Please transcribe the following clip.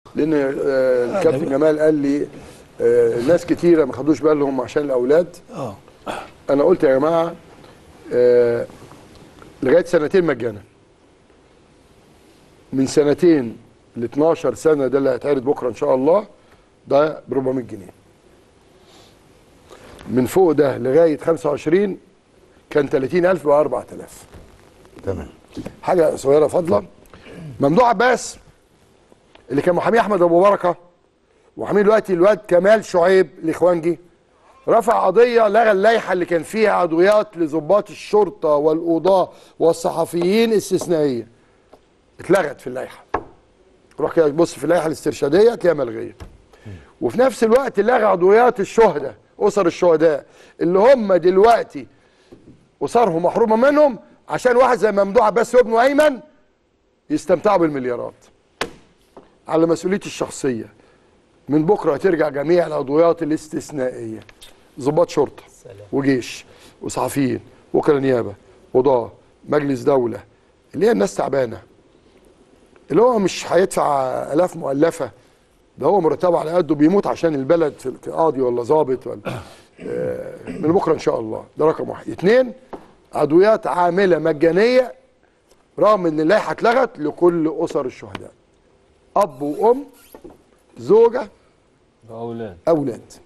لان آه، الكابتن جمال قال لي آه، ناس كتيره ما خدوش بالهم عشان الاولاد اه انا قلت يا جماعه آه، لغايه سنتين مجانا من سنتين ل 12 سنه ده اللي هيتعرض بكره ان شاء الله ده ب 400 جنيه من فوق ده لغايه 25 كان 30000 ب 4000 تمام حاجه صغيره فاضله ممدوح عباس اللي كان محامي احمد ابو بركه ومحامي دلوقتي الواد كمال شعيب الاخوانجي رفع قضيه لغى اللائحه اللي كان فيها عضويات لضباط الشرطه والقضاه والصحفيين استثنائيه اتلغت في اللائحه روح كده تبص في اللائحه الاسترشاديه تلاقيها ملغيه وفي نفس الوقت لغى عضويات الشهداء اسر الشهداء اللي هم دلوقتي اسرهم محرومه منهم عشان واحد زي ممدوح عباس وابنه ايمن يستمتعوا بالمليارات على مسؤوليتي الشخصيه من بكره هترجع جميع العضويات الاستثنائيه ضباط شرطه وجيش وصحفيين وكلاء نيابه قضاه مجلس دوله اللي هي الناس تعبانه اللي هو مش هيدفع الاف مؤلفه ده هو مرتبه على قده بيموت عشان البلد في قاضي ولا ضابط ولا آه، من بكره ان شاء الله ده رقم واحد اثنين عضويات عامله مجانيه رغم ان اللائحه اتلغت لكل اسر الشهداء اب وام زوجه اولاد اولاد